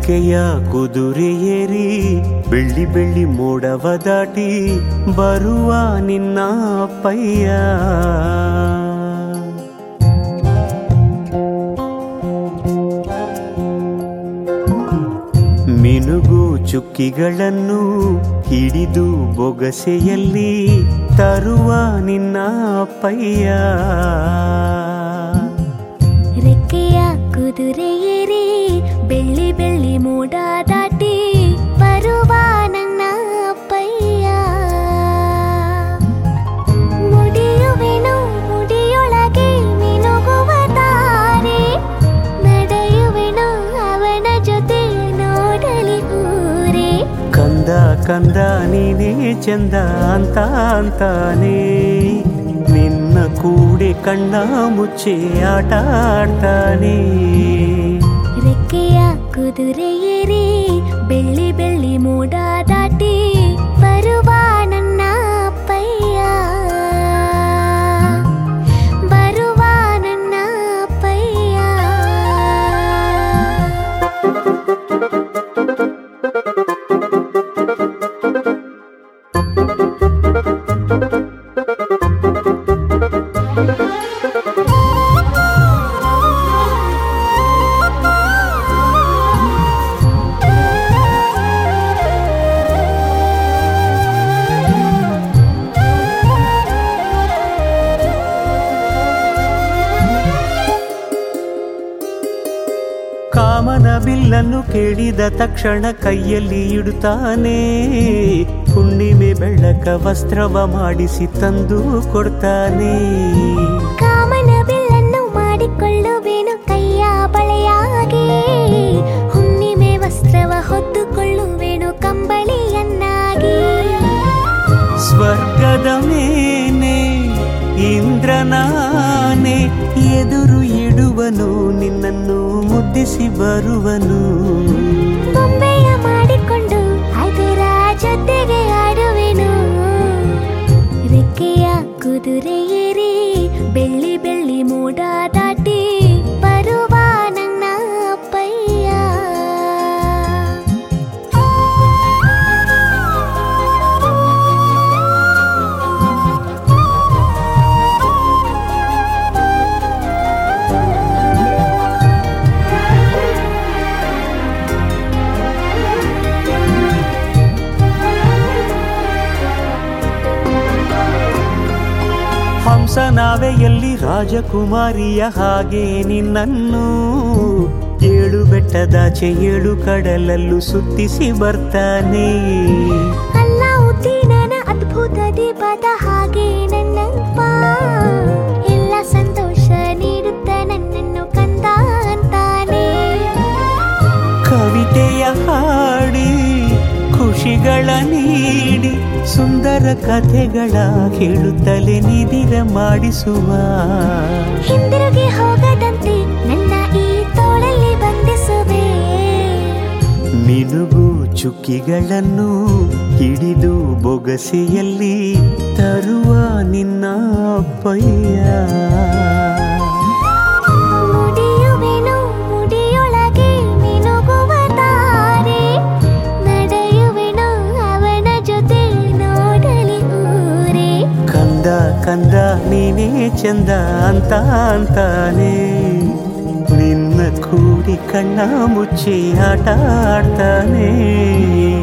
ರೆಕ್ಕೆಯ ಕುದುರೆ ಏರಿ ಬೆಳ್ಳಿ ಬೆಳ್ಳಿ ಮೋಡವ ದಾಟಿ ಬರುವ ನಿನ್ನ ಅಪ್ಪಯ್ಯ ಮಿನುಗು ಚುಕ್ಕಿಗಳನ್ನು ಹಿಡಿದು ಬೊಗಸೆಯಲ್ಲಿ ತರುವ ನಿನ್ನ ಅಪ್ಪಯ್ಯ ರೆಕ್ಕೆಯ ಕುದುರೆ ಏರಿ ಬೆಳ್ಳಿ ಬೆಳ್ಳಿ ಮೋಡ ದಾಟಿ ಬರುವ ನನ್ನ ಅಪ್ಪಯ್ಯ ಮುಡಿಯುವೆನು ಮುಡಿಯೊಳಗೆ ಮಿನುಗುವ ತಾರೆ ನಡೆಯುವೆನು ಅವನ ಜೊತೆ ನೋಡಲಿ ಊರೇ ಕಂದ ಕಂದ ನೀನೇ ಚಂದ ಅಂತ ಅಂತಾನೆ ನಿನ್ನ ಕೂಡೆ ಕಣ್ಣ ಮುಚ್ಚೆ ಆಟ ಆಡ್ತಾನೆ ರೆಕ್ಕೆಯ ಕುದುರೆ ಏರಿ ಬೆಳ್ಳಿ ಬೆಳ್ಳಿ ಮೋಡ ದಾಟಿ ಬರುವ ನನ್ನ ಅಪ್ಪಯ್ಯ ಬರುವ ನನ್ನ ಅಪ್ಪಯ್ಯ ಕಾಮನ ಬಿಲ್ಲನ್ನು ಕೇಳಿದ ತಕ್ಷಣ ಕೈಯಲ್ಲಿ ಇಡುತ್ತಾನೆ ಹುಣ್ಣಿಮೆ ಬೆಳಕ ವಸ್ತ್ರವ ಮಾಡಿಸಿ ತಂದು ಕೊಡ್ತಾನೆ ಕಾಮನ ಬಿಲ್ಲನ್ನು ಮಾಡಿಕೊಳ್ಳುವೆನು ಕೈಯ ಬಳೆಯಾಗಿ ಹುಣ್ಣಿಮೆ ವಸ್ತ್ರವ ಹೊತ್ತುಕೊಳ್ಳುವೆನು ಕಂಬಳಿಯನ್ನಾಗಿ ಸ್ವರ್ಗದ ಮೇನೆ ಇಂದ್ರನಾನೆ ಎದುರು ಇಡುವನು ನಿನ್ನನ್ನು ಮುದ್ದಿಸಿ ಬರುವನು ಬೊಂಬೆಯ ಮಾಡಿಕೊಂಡು ಅದರ ಜೊತೆಗೆ ಆಡುವೆನು ರೆಕ್ಕೆಯ ಕುದುರೆ ಏರಿ ಬೆಳ್ಳಿ ಬೆಳ್ಳಿ ಮೋಡ ದಾಟಿ ಬರುವ ನನ್ನ ಅಪ್ಪಯ್ಯ ಹಂಸ ನಾವೆಯಲ್ಲಿ ರಾಜಕುಮಾರಿಯ ಹಾಗೆ ನಿನ್ನನ್ನು ಏಳು ಬೆಟ್ಟದಾಚೆ ಏಳು ಕಡಲಲ್ಲೂ ಸುತ್ತಿಸಿ ಬರ್ತಾನೆ ಅಲ್ಲ ಉದ್ದೀನನ ಅದ್ಭುತ ದೀಪದ ಹಾಗೆ ನನ್ನಪ್ಪ ಎಲ್ಲ ಸಂತೋಷ ನೀಡುತ್ತ ನನ್ನನ್ನು ಕಂದ ಅಂತಾನೆ ಕವಿತೆಯ ಹಾಡಿ ಖುಷಿಗಳ ನೀಡಿ ಸುಂದರ ಕಥೆಗಳ ಹೇಳುತ್ತಲೇ ನಿಧಿರ ಮಾಡಿಸುವ ಹಿಂದಿರುಗಿ ಹೋಗದಂತೆ ನನ್ನ ಈ ತೋಳಲ್ಲಿ ಬಂಧಿಸುವೆ ಮಿನುಗು ಚುಕ್ಕಿಗಳನ್ನು ಹಿಡಿದು ಬೊಗಸೆಯಲ್ಲಿ ತರುವ ನಿನ್ನ ಅಪ್ಪಯ್ಯ ಮುಡಿಯುವೆನು ಮುಡಿಯೊಳಗೆ ಮಿನುಗುವ ತಾರೆ ನಡೆಯುವೆನು ಅವನ ಜೊತೆ ನೋಡಲಿ ಊರೇ ಕಂದ ಕಂದ ನೀನೇ ಚಂದ ಅಂತ ಅಂತಾನೆ ನಿನ್ನ ಕೂಡಿ ಕಣ್ಣ ಮುಚ್ಚಿ ಆಟ ಆಡ್ತಾನೆ